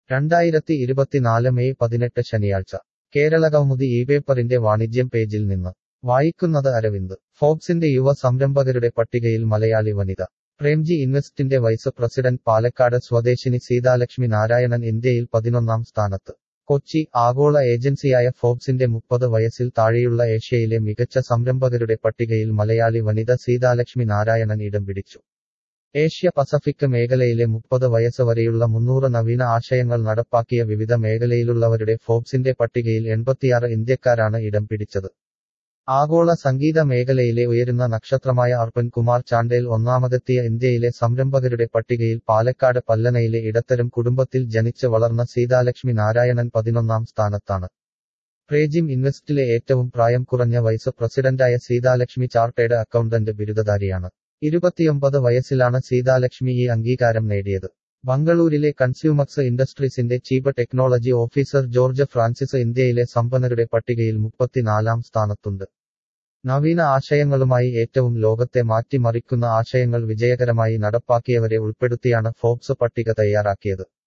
രണ്ടായിരത്തി ഇരുപത്തിനാല് മെയ് പതിനെട്ട് ശനിയാഴ്ച കേരള കൗമുദി ഈ പേപ്പറിന്റെ വാണിജ്യം പേജിൽ നിന്ന് വായിക്കുന്നത് അരവിന്ദ് ഫോബ്സിന്റെ യുവ സംരംഭകരുടെ പട്ടികയിൽ മലയാളി വനിത പ്രേംജി ഇൻവെസ്റ്റിന്റെ വൈസ് പ്രസിഡന്റ് പാലക്കാട് സ്വദേശിനി സീതാലക്ഷ്മി നാരായണൻ ഇന്ത്യയിൽ പതിനൊന്നാം സ്ഥാനത്ത് കൊച്ചി ആഗോള ഏജൻസിയായ ഫോബ്സിന്റെ മുപ്പത് വയസ്സിൽ താഴെയുള്ള ഏഷ്യയിലെ മികച്ച സംരംഭകരുടെ പട്ടികയിൽ മലയാളി വനിത സീതാലക്ഷ്മി നാരായണൻ ഇടം പിടിച്ചു ഏഷ്യ പസഫിക് മേഖലയിലെ മുപ്പത് വയസ്സ് വരെയുള്ള മുന്നൂറ് നവീന ആശയങ്ങൾ നടപ്പാക്കിയ വിവിധ മേഖലയിലുള്ളവരുടെ ഫോബ്സിന്റെ പട്ടികയിൽ എൺപത്തിയാറ് ഇന്ത്യക്കാരാണ് ഇടം പിടിച്ചത് ആഗോള സംഗീത മേഖലയിലെ ഉയരുന്ന നക്ഷത്രമായ അർപ്പൻ കുമാർ ചാണ്ടേൽ ഒന്നാമതെത്തിയ ഇന്ത്യയിലെ സംരംഭകരുടെ പട്ടികയിൽ പാലക്കാട് പല്ലനയിലെ ഇടത്തരം കുടുംബത്തിൽ ജനിച്ച് വളർന്ന സീതാലക്ഷ്മി നാരായണൻ പതിനൊന്നാം സ്ഥാനത്താണ് പ്രേജിം ഇൻവെസ്റ്റിലെ ഏറ്റവും പ്രായം കുറഞ്ഞ വൈസ് പ്രസിഡന്റായ സീതാലക്ഷ്മി ചാർട്ടേഡ് അക്കൗണ്ടന്റ് ബിരുദധാരിയാണ് ഇരുപത്തിയൊമ്പത് വയസ്സിലാണ് സീതാലക്ഷ്മി ഈ അംഗീകാരം നേടിയത് ബംഗളൂരിലെ കൺസ്യൂമക്സ് ഇൻഡസ്ട്രീസിന്റെ chief technology officer George Francis ഇന്ത്യയിലെ സമ്പന്നരുടെ പട്ടികയിൽ മുപ്പത്തിനാലാം സ്ഥാനത്തുണ്ട് നവീന ആശയങ്ങളുമായി ഏറ്റവും ലോകത്തെ മാറ്റിമറിക്കുന്ന ആശയങ്ങൾ വിജയകരമായി നടപ്പാക്കിയവരെ ഉൾപ്പെടുത്തിയാണ് ഫോബ്സ് പട്ടിക തയ്യാറാക്കിയത്